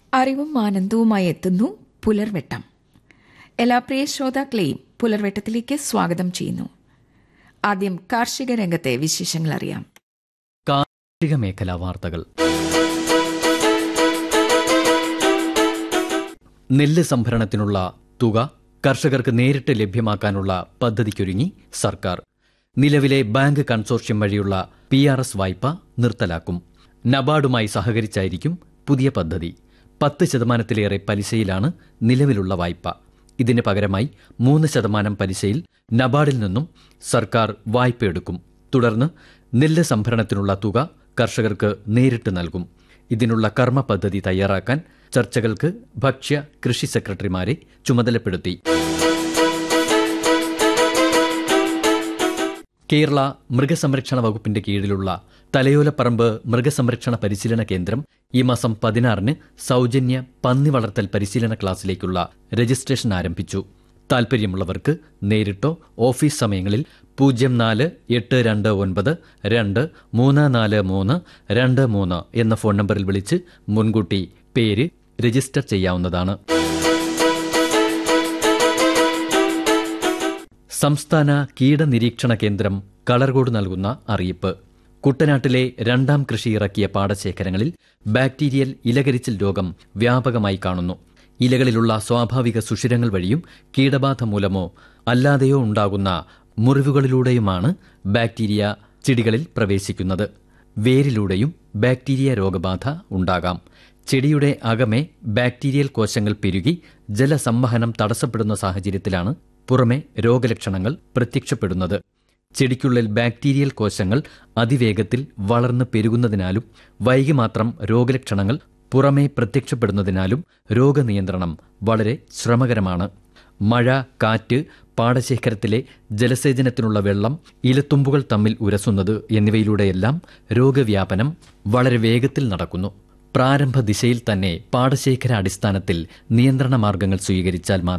അറിവും ആനന്ദവുമായി എത്തുന്നു പുലർവെട്ടം എല്ലാ പ്രിയ ശ്രോതാക്കളെയും പുലർവെട്ടത്തിലേക്ക് സ്വാഗതം ചെയ്യുന്നു ആദ്യം കാർഷിക രംഗത്തെ വിശേഷങ്ങൾ അറിയാം കാർഷിക മേഖലാ വാർത്തകൾ നെല്ല് സംഭരണത്തിനുള്ള തുക കർഷകർക്ക് നേരിട്ട് ലഭ്യമാക്കാനുള്ള പദ്ധതിക്കൊരുങ്ങി സർക്കാർ നിലവിലെ ബാങ്ക് കൺസോർഷ്യം വഴിയുള്ള പി ആർ എസ് വായ്പ നിർത്തലാക്കും നബാർഡുമായി സഹകരിച്ചായിരിക്കും പുതിയ പദ്ധതി പത്ത് ശതമാനത്തിലേറെ പലിശയിലാണ് നിലവിലുള്ള വായ്പ ഇതിന് പകരമായി മൂന്ന് ശതമാനം പലിശയിൽ നബാർഡിൽ നിന്നും സർക്കാർ വായ്പയെടുക്കും തുടർന്ന് നെല്ല് സംഭരണത്തിനുള്ള തുക കർഷകർക്ക് നേരിട്ട് നൽകും ഇതിനുള്ള കർമ്മ പദ്ധതി തയ്യാറാക്കാൻ ചർച്ചകൾക്ക് ഭക്ഷ്യ കൃഷി സെക്രട്ടറിമാരെ ചുമതലപ്പെടുത്തി കേരള മൃഗസംരക്ഷണ വകുപ്പിന്റെ കീഴിലുള്ള തലയോലപ്പറമ്പ് മൃഗസംരക്ഷണ പരിശീലന കേന്ദ്രം ഈ മാസം പതിനാറിന് സൗജന്യ പന്നി വളർത്തൽ പരിശീലന ക്ലാസ്സിലേക്കുള്ള രജിസ്ട്രേഷൻ ആരംഭിച്ചു താൽപ്പര്യമുള്ളവർക്ക് നേരിട്ടോ ഓഫീസ് സമയങ്ങളിൽ പൂജ്യം നാല് എട്ട് രണ്ട് ഒൻപത് രണ്ട് മൂന്ന് നാല് മൂന്ന് രണ്ട് മൂന്ന് എന്ന ഫോൺ നമ്പറിൽ വിളിച്ച് മുൻകൂട്ടി പേര് രജിസ്റ്റർ ചെയ്യാവുന്നതാണ് സംസ്ഥാന കീടനിരീക്ഷണ കേന്ദ്രം കളർകോട് നൽകുന്ന അറിയിപ്പ് കുട്ടനാട്ടിലെ രണ്ടാം കൃഷി ഇറക്കിയ പാടശേഖരങ്ങളിൽ ബാക്ടീരിയൽ ഇലകരിച്ചിൽ രോഗം വ്യാപകമായി കാണുന്നു ഇലകളിലുള്ള സ്വാഭാവിക സുഷിരങ്ങൾ വഴിയും കീടബാധ മൂലമോ അല്ലാതെയോ ഉണ്ടാകുന്ന മുറിവുകളിലൂടെയുമാണ് ബാക്ടീരിയ ചെടികളിൽ പ്രവേശിക്കുന്നത് വേരിലൂടെയും ബാക്ടീരിയ രോഗബാധ ഉണ്ടാകാം ചെടിയുടെ അകമേ ബാക്ടീരിയൽ കോശങ്ങൾ പെരുകി ജലസംവഹനം തടസ്സപ്പെടുന്ന സാഹചര്യത്തിലാണ് പുറമെ രോഗലക്ഷണങ്ങൾ പ്രത്യക്ഷപ്പെടുന്നത് ചെടിക്കുള്ളിൽ ബാക്ടീരിയൽ കോശങ്ങൾ അതിവേഗത്തിൽ വളർന്ന് പെരുകുന്നതിനാലും വൈകി മാത്രം രോഗലക്ഷണങ്ങൾ പുറമേ പ്രത്യക്ഷപ്പെടുന്നതിനാലും രോഗനിയന്ത്രണം വളരെ ശ്രമകരമാണ് മഴ കാറ്റ് പാടശേഖരത്തിലെ ജലസേചനത്തിനുള്ള വെള്ളം ഇലത്തുമ്പുകൾ തമ്മിൽ ഉരസുന്നത് എന്നിവയിലൂടെയെല്ലാം രോഗവ്യാപനം വളരെ വേഗത്തിൽ നടക്കുന്നു പ്രാരംഭ ദിശയിൽ തന്നെ പാടശേഖര അടിസ്ഥാനത്തിൽ നിയന്ത്രണ മാർഗങ്ങൾ സ്വീകരിച്ചാൽ മാത്രം